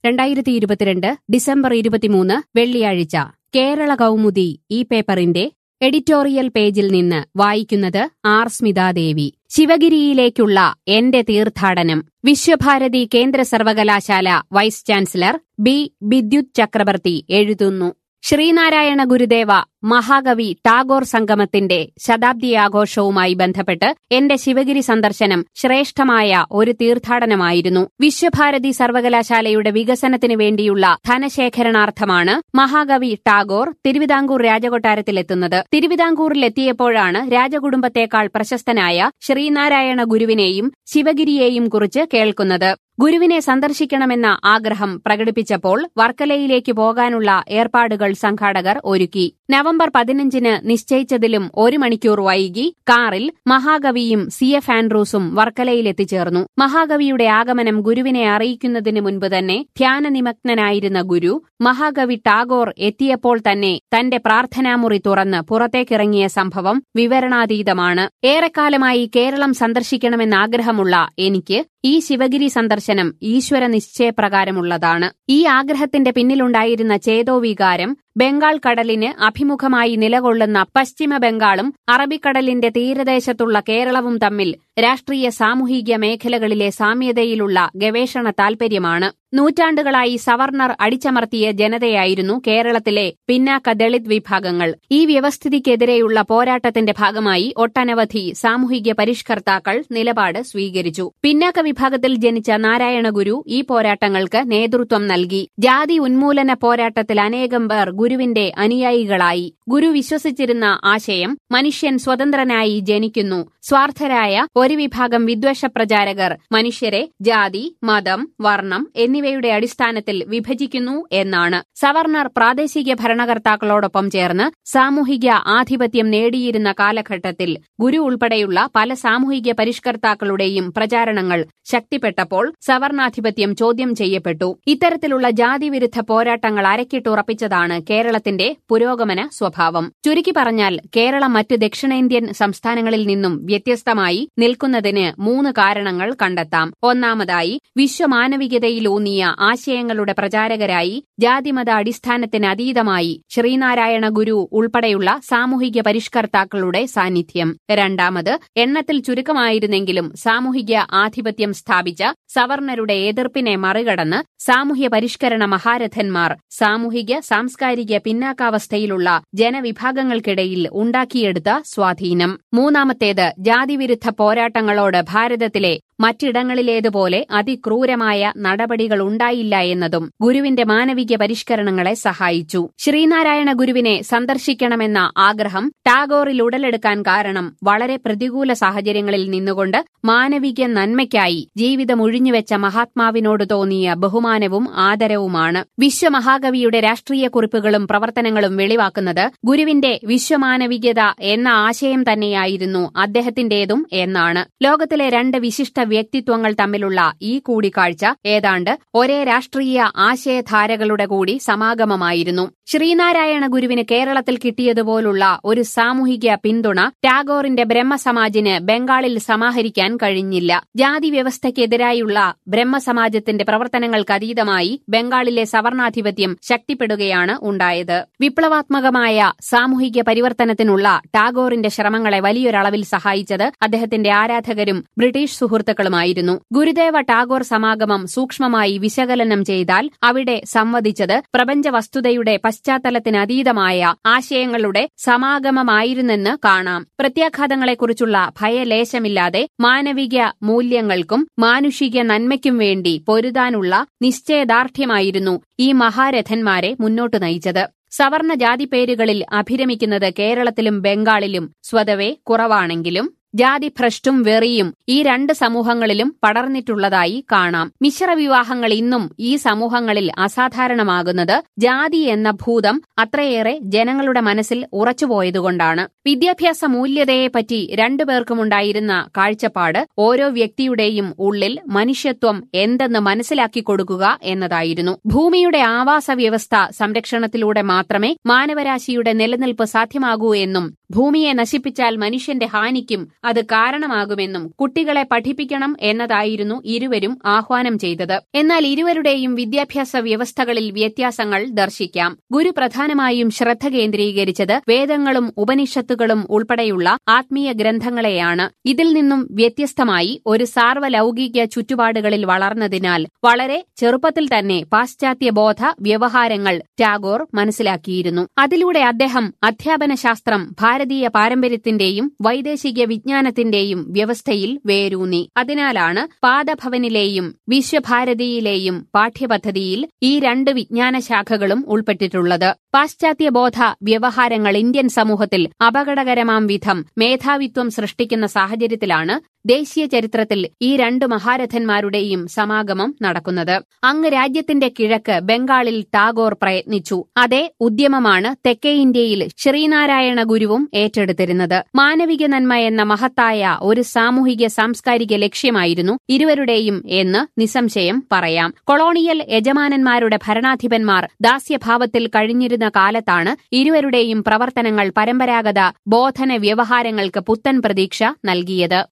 രണ്ടായിരത്തി ഇരുപത്തിരണ്ട് ഡിസംബർ ഇരുപത്തിമൂന്ന് വെള്ളിയാഴ്ച കേരള കൗമുദി ഈ പേപ്പറിന്റെ എഡിറ്റോറിയൽ പേജിൽ നിന്ന് വായിക്കുന്നത് ആർ സ്മിതാദേവി ശിവഗിരിയിലേക്കുള്ള എന്റെ തീർത്ഥാടനം വിശ്വഭാരതി കേന്ദ്ര സർവകലാശാല വൈസ് ചാൻസലർ ബി ബിദ്യുത് ചക്രവർത്തി എഴുതുന്നു ശ്രീനാരായണ ഗുരുദേവ മഹാകവി ടാഗോർ സംഗമത്തിന്റെ ശതാബ്ദി ആഘോഷവുമായി ബന്ധപ്പെട്ട് എന്റെ ശിവഗിരി സന്ദർശനം ശ്രേഷ്ഠമായ ഒരു തീർത്ഥാടനമായിരുന്നു വിശ്വഭാരതി സർവകലാശാലയുടെ വികസനത്തിനു വേണ്ടിയുള്ള ധനശേഖരണാർത്ഥമാണ് മഹാകവി ടാഗോർ തിരുവിതാംകൂർ രാജകൊട്ടാരത്തിലെത്തുന്നത് തിരുവിതാംകൂറിലെത്തിയപ്പോഴാണ് രാജകുടുംബത്തെക്കാൾ പ്രശസ്തനായ ശ്രീനാരായണ ഗുരുവിനെയും ശിവഗിരിയെയും കുറിച്ച് കേൾക്കുന്നത് ഗുരുവിനെ സന്ദർശിക്കണമെന്ന ആഗ്രഹം പ്രകടിപ്പിച്ചപ്പോൾ വർക്കലയിലേക്ക് പോകാനുള്ള ഏർപ്പാടുകൾ സംഘാടകർ ഒരുക്കി നവംബർ പതിനഞ്ചിന് നിശ്ചയിച്ചതിലും ഒരു മണിക്കൂർ വൈകി കാറിൽ മഹാകവിയും സി എഫ് ആൻഡ്രൂസും വർക്കലയിലെത്തിച്ചേർന്നു മഹാകവിയുടെ ആഗമനം ഗുരുവിനെ അറിയിക്കുന്നതിന് മുൻപ് തന്നെ ധ്യാനനിമഗ്നനായിരുന്ന ഗുരു മഹാകവി ടാഗോർ എത്തിയപ്പോൾ തന്നെ തന്റെ പ്രാർത്ഥനാമുറി തുറന്ന് പുറത്തേക്കിറങ്ങിയ സംഭവം വിവരണാതീതമാണ് ഏറെക്കാലമായി കേരളം സന്ദർശിക്കണമെന്ന ആഗ്രഹമുള്ള എനിക്ക് ഈ ശിവഗിരി സന്ദർശനം ഈശ്വര നിശ്ചയപ്രകാരമുള്ളതാണ് ഈ ആഗ്രഹത്തിന്റെ പിന്നിലുണ്ടായിരുന്ന ചേതോവികാരം ബംഗാൾ കടലിന് അഭിമുഖമായി നിലകൊള്ളുന്ന പശ്ചിമ ബംഗാളും അറബിക്കടലിന്റെ തീരദേശത്തുള്ള കേരളവും തമ്മിൽ രാഷ്ട്രീയ സാമൂഹിക മേഖലകളിലെ സാമ്യതയിലുള്ള ഗവേഷണ താൽപര്യമാണ് നൂറ്റാണ്ടുകളായി സവർണർ അടിച്ചമർത്തിയ ജനതയായിരുന്നു കേരളത്തിലെ പിന്നാക്ക ദളിത് വിഭാഗങ്ങൾ ഈ വ്യവസ്ഥിതിക്കെതിരെയുള്ള പോരാട്ടത്തിന്റെ ഭാഗമായി ഒട്ടനവധി സാമൂഹിക പരിഷ്കർത്താക്കൾ നിലപാട് സ്വീകരിച്ചു പിന്നാക്ക വിഭാഗത്തിൽ ജനിച്ച നാരായണ ഗുരു ഈ പോരാട്ടങ്ങൾക്ക് നേതൃത്വം നൽകി ജാതി ഉന്മൂലന പോരാട്ടത്തിൽ അനേകം പേർ ഗുരുവിന്റെ അനുയായികളായി ഗുരു വിശ്വസിച്ചിരുന്ന ആശയം മനുഷ്യൻ സ്വതന്ത്രനായി ജനിക്കുന്നു സ്വാർത്ഥരായ ഒരു വിഭാഗം വിദ്വേഷ പ്രചാരകർ മനുഷ്യരെ ജാതി മതം വർണ്ണം എന്നിവയുടെ അടിസ്ഥാനത്തിൽ വിഭജിക്കുന്നു എന്നാണ് സവർണർ പ്രാദേശിക ഭരണകർത്താക്കളോടൊപ്പം ചേർന്ന് സാമൂഹിക ആധിപത്യം നേടിയിരുന്ന കാലഘട്ടത്തിൽ ഗുരു ഉൾപ്പെടെയുള്ള പല സാമൂഹിക പരിഷ്കർത്താക്കളുടെയും പ്രചാരണങ്ങൾ ശക്തിപ്പെട്ടപ്പോൾ സവർണാധിപത്യം ചോദ്യം ചെയ്യപ്പെട്ടു ഇത്തരത്തിലുള്ള ജാതിവിരുദ്ധ പോരാട്ടങ്ങൾ അരക്കിട്ടുറപ്പിച്ചതാണ് കേരളത്തിന്റെ പുരോഗമന സ്വഭാവം ചുരുക്കി പറഞ്ഞാൽ കേരളം മറ്റ് ദക്ഷിണേന്ത്യൻ സംസ്ഥാനങ്ങളിൽ നിന്നും വ്യത്യസ്തമായി നിൽക്കുന്നതിന് മൂന്ന് കാരണങ്ങൾ കണ്ടെത്താം ഒന്നാമതായി വിശ്വമാനവികതയിലൂന്നിയ ആശയങ്ങളുടെ പ്രചാരകരായി ജാതിമത അടിസ്ഥാനത്തിന് അതീതമായി ശ്രീനാരായണ ഗുരു ഉൾപ്പെടെയുള്ള സാമൂഹിക പരിഷ്കർത്താക്കളുടെ സാന്നിധ്യം രണ്ടാമത് എണ്ണത്തിൽ ചുരുക്കമായിരുന്നെങ്കിലും സാമൂഹിക ആധിപത്യം സ്ഥാപിച്ച സവർണരുടെ എതിർപ്പിനെ മറികടന്ന് സാമൂഹ്യ പരിഷ്കരണ മഹാരഥന്മാർ സാമൂഹിക സാംസ്കാരിക പിന്നാക്കാവസ്ഥയിലുള്ള ജനവിഭാഗങ്ങൾക്കിടയിൽ ഉണ്ടാക്കിയെടുത്ത സ്വാധീനം മൂന്നാമത്തേത് ജാതിവിരുദ്ധ പോരാട്ടങ്ങളോട് ഭാരതത്തിലെ മറ്റിടങ്ങളിലേതുപോലെ അതിക്രൂരമായ നടപടികൾ ഉണ്ടായില്ല എന്നതും ഗുരുവിന്റെ മാനവിക പരിഷ്കരണങ്ങളെ സഹായിച്ചു ശ്രീനാരായണ ഗുരുവിനെ സന്ദർശിക്കണമെന്ന ആഗ്രഹം ടാഗോറിൽ ഉടലെടുക്കാൻ കാരണം വളരെ പ്രതികൂല സാഹചര്യങ്ങളിൽ നിന്നുകൊണ്ട് മാനവിക നന്മയ്ക്കായി ജീവിതം ഒഴിഞ്ഞുവെച്ച മഹാത്മാവിനോട് തോന്നിയ ബഹുമാനവും ആദരവുമാണ് വിശ്വമഹാകവിയുടെ രാഷ്ട്രീയ കുറിപ്പുകളും പ്രവർത്തനങ്ങളും വെളിവാക്കുന്നത് ഗുരുവിന്റെ വിശ്വമാനവികത എന്ന ആശയം തന്നെയായിരുന്നു അദ്ദേഹത്തിന്റേതും എന്നാണ് ലോകത്തിലെ രണ്ട് വിശിഷ്ട വ്യക്തിത്വങ്ങൾ തമ്മിലുള്ള ഈ കൂടിക്കാഴ്ച ഏതാണ്ട് ഒരേ രാഷ്ട്രീയ ആശയധാരകളുടെ കൂടി സമാഗമമായിരുന്നു ശ്രീനാരായണ ഗുരുവിന് കേരളത്തിൽ കിട്ടിയതുപോലുള്ള ഒരു സാമൂഹിക പിന്തുണ ടാഗോറിന്റെ ബ്രഹ്മസമാജിന് ബംഗാളിൽ സമാഹരിക്കാൻ കഴിഞ്ഞില്ല ജാതി വ്യവസ്ഥയ്ക്കെതിരായുള്ള ബ്രഹ്മസമാജത്തിന്റെ പ്രവർത്തനങ്ങൾക്കതീതമായി ബംഗാളിലെ സവർണാധിപത്യം ശക്തിപ്പെടുകയാണ് ഉണ്ടായത് വിപ്ലവാത്മകമായ സാമൂഹിക പരിവർത്തനത്തിനുള്ള ടാഗോറിന്റെ ശ്രമങ്ങളെ വലിയൊരളവിൽ സഹായിച്ചത് അദ്ദേഹത്തിന്റെ ആരാധകരും ബ്രിട്ടീഷ് സുഹൃത്തുക്കളുമായിരുന്നു ഗുരുദേവ ടാഗോർ സമാഗമം സൂക്ഷ്മമായി വിശകലനം ചെയ്താൽ അവിടെ സംവദിച്ചത് പ്രപഞ്ച വസ്തുതയുടെ പശ്ചാത്തലത്തിനതീതമായ ആശയങ്ങളുടെ സമാഗമമായിരുന്നെന്ന് കാണാം പ്രത്യാഘാതങ്ങളെക്കുറിച്ചുള്ള ഭയലേശമില്ലാതെ മാനവിക മൂല്യങ്ങൾക്കും മാനുഷിക നന്മയ്ക്കും വേണ്ടി പൊരുതാനുള്ള നിശ്ചയദാർഢ്യമായിരുന്നു ഈ മഹാരഥന്മാരെ മുന്നോട്ടു നയിച്ചത് സവർണ ജാതിപ്പേരുകളിൽ അഭിരമിക്കുന്നത് കേരളത്തിലും ബംഗാളിലും സ്വതവേ കുറവാണെങ്കിലും ജാതിഭ്രഷ്ടും വെറിയും ഈ രണ്ട് സമൂഹങ്ങളിലും പടർന്നിട്ടുള്ളതായി കാണാം മിശ്രവിവാഹങ്ങൾ ഇന്നും ഈ സമൂഹങ്ങളിൽ അസാധാരണമാകുന്നത് ജാതി എന്ന ഭൂതം അത്രയേറെ ജനങ്ങളുടെ മനസ്സിൽ ഉറച്ചുപോയതുകൊണ്ടാണ് വിദ്യാഭ്യാസ മൂല്യതയെപ്പറ്റി രണ്ടുപേർക്കുമുണ്ടായിരുന്ന കാഴ്ചപ്പാട് ഓരോ വ്യക്തിയുടെയും ഉള്ളിൽ മനുഷ്യത്വം എന്തെന്ന് മനസ്സിലാക്കി കൊടുക്കുക എന്നതായിരുന്നു ഭൂമിയുടെ ആവാസ വ്യവസ്ഥ സംരക്ഷണത്തിലൂടെ മാത്രമേ മാനവരാശിയുടെ നിലനിൽപ്പ് സാധ്യമാകൂ എന്നും ഭൂമിയെ നശിപ്പിച്ചാൽ മനുഷ്യന്റെ ഹാനിക്കും അത് കാരണമാകുമെന്നും കുട്ടികളെ പഠിപ്പിക്കണം എന്നതായിരുന്നു ഇരുവരും ആഹ്വാനം ചെയ്തത് എന്നാൽ ഇരുവരുടെയും വിദ്യാഭ്യാസ വ്യവസ്ഥകളിൽ വ്യത്യാസങ്ങൾ ദർശിക്കാം ഗുരു പ്രധാനമായും ശ്രദ്ധ കേന്ദ്രീകരിച്ചത് വേദങ്ങളും ഉപനിഷത്തുകളും ഉൾപ്പെടെയുള്ള ആത്മീയ ഗ്രന്ഥങ്ങളെയാണ് ഇതിൽ നിന്നും വ്യത്യസ്തമായി ഒരു സാർവലൗകിക ചുറ്റുപാടുകളിൽ വളർന്നതിനാൽ വളരെ ചെറുപ്പത്തിൽ തന്നെ പാശ്ചാത്യ ബോധ വ്യവഹാരങ്ങൾ ടാഗോർ മനസ്സിലാക്കിയിരുന്നു അതിലൂടെ അദ്ദേഹം അധ്യാപന ശാസ്ത്രം ഭാരതീയ പാരമ്പര്യത്തിന്റെയും വൈദേശിക വിജ്ഞാനത്തിന്റെയും വ്യവസ്ഥയിൽ വേരൂന്നി അതിനാലാണ് പാദഭവനിലെയും വിശ്വഭാരതിയിലെയും പാഠ്യപദ്ധതിയിൽ ഈ രണ്ട് വിജ്ഞാന ശാഖകളും ഉൾപ്പെട്ടിട്ടുള്ളത് പാശ്ചാത്യ ബോധ വ്യവഹാരങ്ങൾ ഇന്ത്യൻ സമൂഹത്തിൽ അപകടകരമാം വിധം മേധാവിത്വം സൃഷ്ടിക്കുന്ന സാഹചര്യത്തിലാണ് ദേശീയ ചരിത്രത്തിൽ ഈ രണ്ട് മഹാരഥന്മാരുടെയും സമാഗമം നടക്കുന്നത് അങ്ങ് രാജ്യത്തിന്റെ കിഴക്ക് ബംഗാളിൽ ടാഗോർ പ്രയത്നിച്ചു അതേ ഉദ്യമമാണ് തെക്കേ ഇന്ത്യയിൽ ശ്രീനാരായണ ഗുരുവും ഏറ്റെടുത്തിരുന്നത് മാനവിക നന്മ എന്ന മഹത്തായ ഒരു സാമൂഹിക സാംസ്കാരിക ലക്ഷ്യമായിരുന്നു ഇരുവരുടെയും എന്ന് നിസ്സംശയം പറയാം കൊളോണിയൽ യജമാനന്മാരുടെ ഭരണാധിപന്മാർ ദാസ്യഭാവത്തിൽ കഴിഞ്ഞിരുന്ന കാലത്താണ് ഇരുവരുടെയും പ്രവർത്തനങ്ങൾ പരമ്പരാഗത ബോധന വ്യവഹാരങ്ങൾക്ക് പുത്തൻ പ്രതീക്ഷ നൽകിയത്